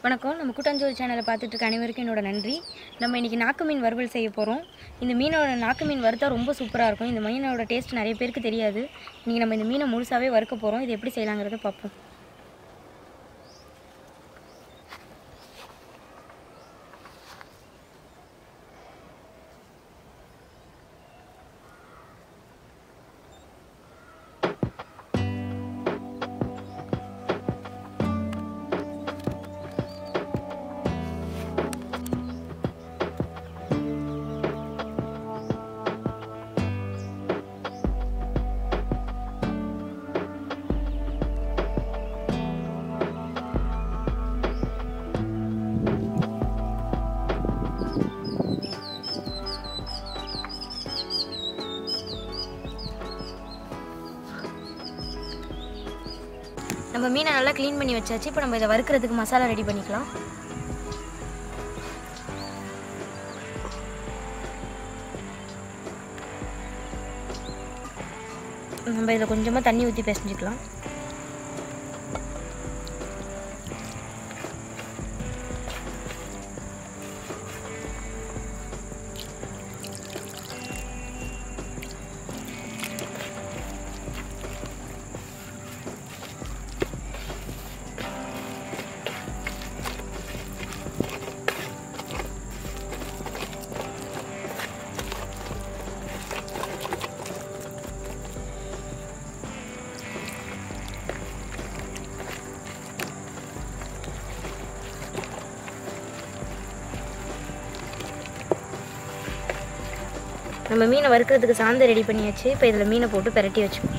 வணக்கம் நம்ம கூட்டாஞ்சோறு சேனலை பார்த்துட்டு இருக்க அனைவருக்கும் என்னோட நன்றி நம்ம இன்றைக்கி நாக்கு மீன் வறுவல் செய்ய போகிறோம் இந்த மீனோட நாக்கு மீன் வறுத்தா ரொம்ப சூப்பராக இருக்கும் இந்த மீனோட டேஸ்ட் நிறைய பேருக்கு தெரியாது இன்றைக்கி நம்ம இந்த மீனை முழுசாவே வறுக்க போகிறோம் இது எப்படி செய்யலாங்கிறத பார்ப்போம் நம்ம மீனை நல்லா க்ளீன் பண்ணி வச்சாச்சு இப்போ நம்ம இதை வறுக்கிறதுக்கு மசாலா ரெடி பண்ணிக்கலாம் நம்ம இதில் கொஞ்சமாக தண்ணி ஊற்றி பிசைஞ்சுக்கலாம் நம்ம மீனை வறுக்கிறதுக்கு சாந்து ரெடி பண்ணியாச்சு இப்போ இதில் மீனை போட்டு பிரட்டி வச்சுக்கணும்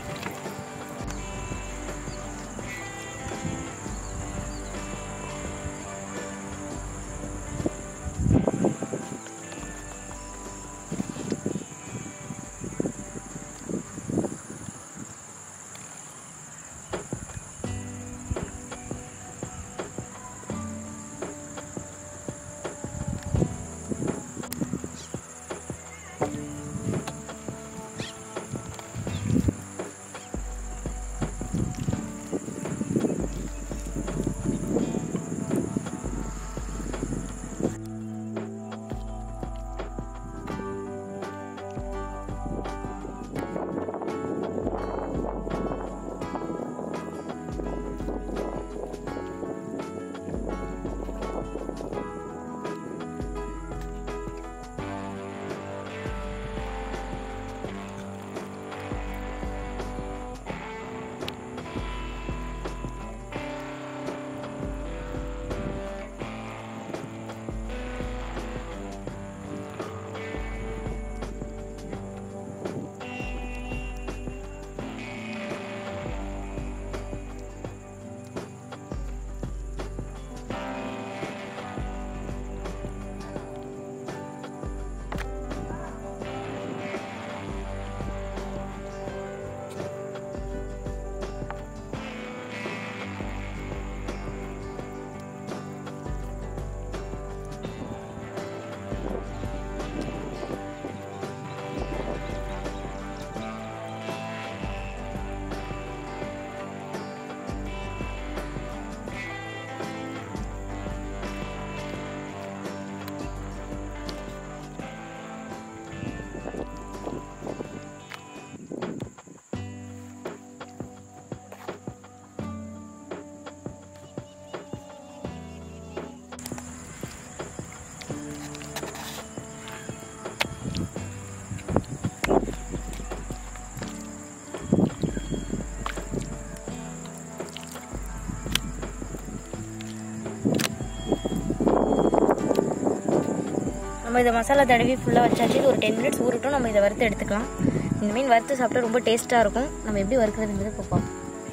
நம்ம இதை மசாலா தடவி ஃபுல்லாக வச்சாச்சு இது ஒரு டென் மினிட்ஸ் ஊறட்டும் நம்ம இதை வறுத்து எடுத்துக்கலாம் இந்த மீன் வறுத்து சாப்பிட்டா ரொம்ப டேஸ்ட்டாக இருக்கும் நம்ம எப்படி வறுக்கிறதுங்கிறது பார்ப்போம்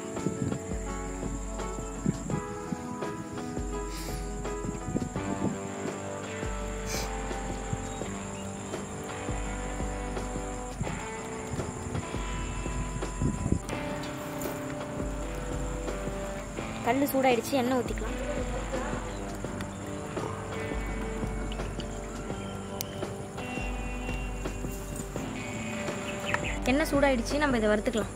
கல் சூடாயிடுச்சு எண்ணெய் ஊற்றிக்கலாம் எண்ணெய் சூடாயிடுச்சு நம்ம இதை வறுத்துக்கலாம்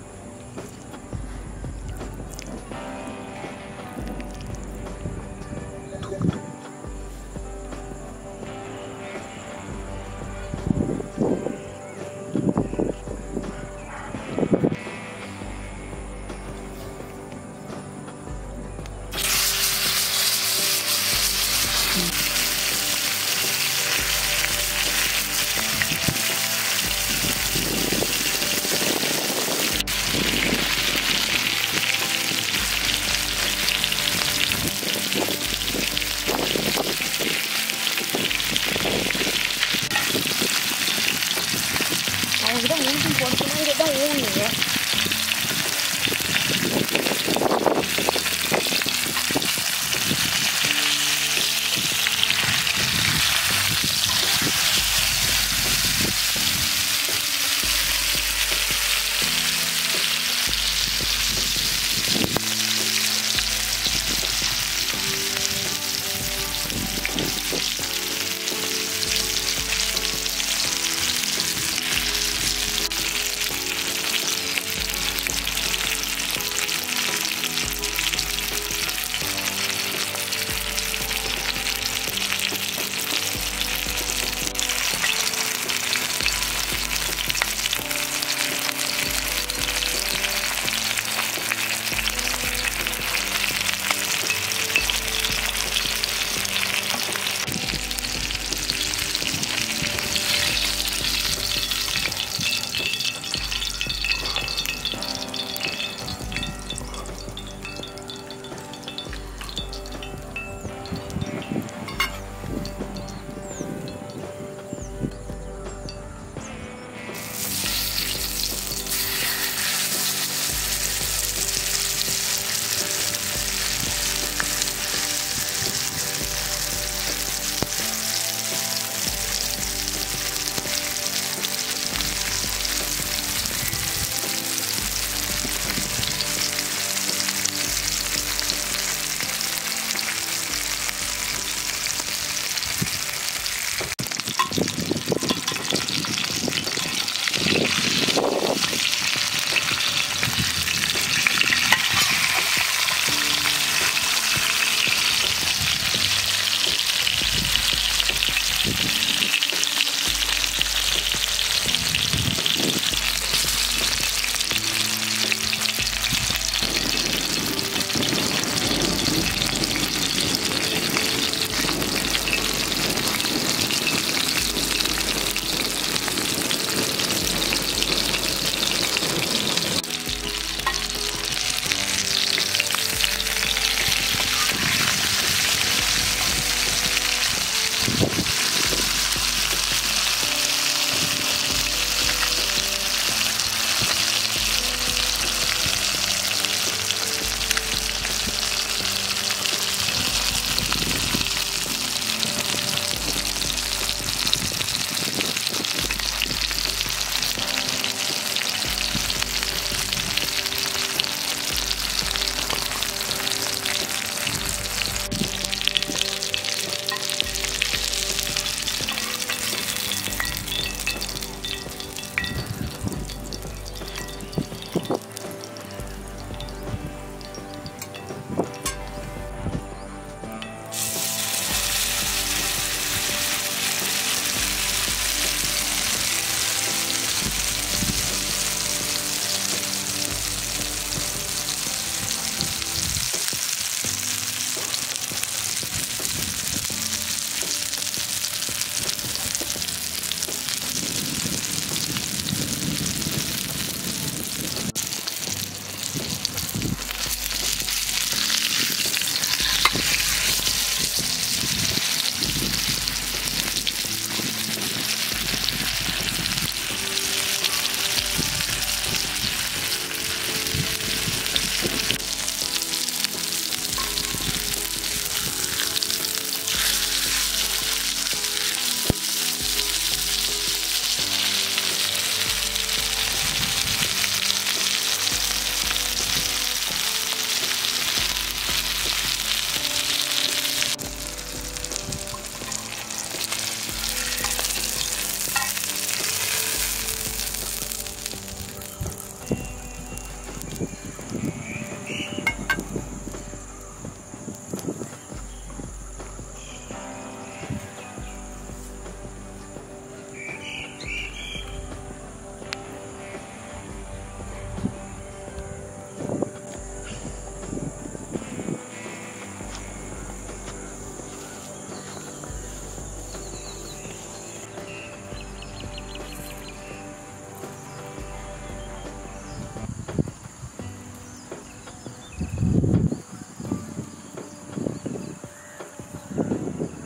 அவங்ககிட்ட மூஞ்சும் போட்டுக்கணுங்கிறது தான் ஊனுங்க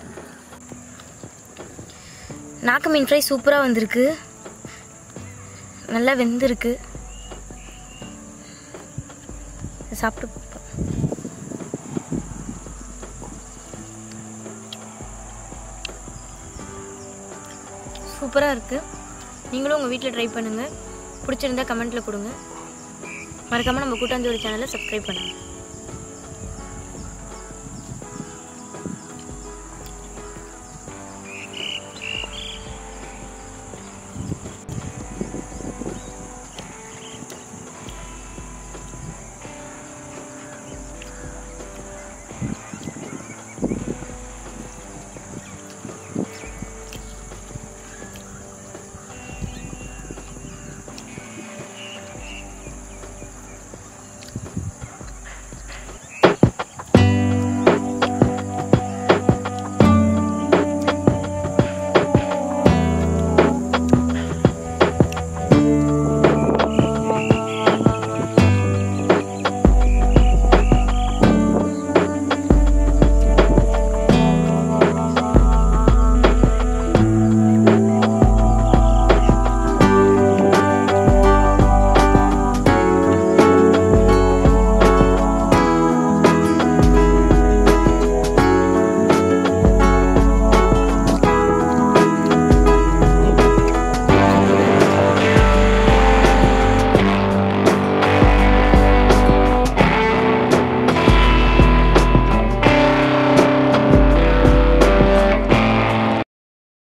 நாக்கு மீன் ஃப்ரை சூப்பராக வந்திருக்கு நல்லா வெந்திருக்கு சாப்பிட்டு பார்ப்போம். சூப்பராக இருக்குது நீங்களும் உங்கள் வீட்டில் ட்ரை பண்ணுங்கள் பிடிச்சிருந்தா கமெண்ட்டில் கொடுங்க மறக்காமல் நம்ம கூட்டாஞ்சோறு சேனலை சப்ஸ்கிரைப் பண்ணுங்கள்